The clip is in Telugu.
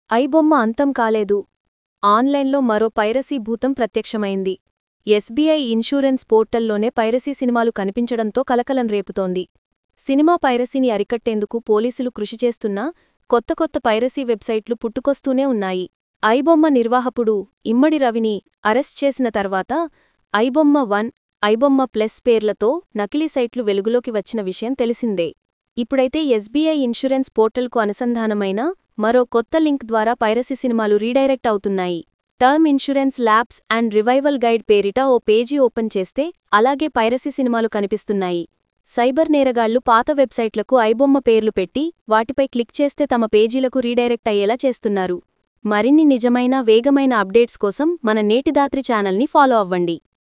ఐబొమ్మ అంతం కాలేదు ఆన్లైన్లో మరో పైరసీ భూతం ప్రత్యక్షమైంది ఎస్బీఐ ఇన్సూరెన్స్ పోర్టల్లోనే పైరసీ సినిమాలు కనిపించడంతో కలకలం రేపుతోంది సినిమా పైరసీని అరికట్టేందుకు పోలీసులు కృషి చేస్తున్నా కొత్త కొత్త పైరసీ వెబ్సైట్లు పుట్టుకొస్తూనే ఉన్నాయి ఐబొమ్మ నిర్వాహకుడు ఇమ్మడి రవిని అరెస్ట్ చేసిన తర్వాత ఐబొమ్మ వన్ ఐబొమ్మ ప్లస్ పేర్లతో నకిలీ సైట్లు వెలుగులోకి వచ్చిన విషయం తెలిసిందే ఇప్పుడైతే ఎస్బీఐ ఇన్సూరెన్స్ పోర్టల్కు అనుసంధానమైన మరో కొత్త లింక్ ద్వారా పైరసీ సినిమాలు రీడైరెక్ట్ అవుతున్నాయి term insurance labs and revival guide పేరిట ఓ పేజీ ఓపెన్ చేస్తే అలాగే పైరసీ సినిమాలు కనిపిస్తున్నాయి సైబర్ నేరగాళ్లు పాత వెబ్సైట్లకు ఐబొమ్మ పేర్లు పెట్టి వాటిపై క్లిక్ చేస్తే తమ పేజీలకు రీడైరెక్ట్ అయ్యేలా చేస్తున్నారు మరిన్ని నిజమైన వేగమైన అప్డేట్స్ కోసం మన నేటిదాత్రి ఛానల్ని ఫాలో అవ్వండి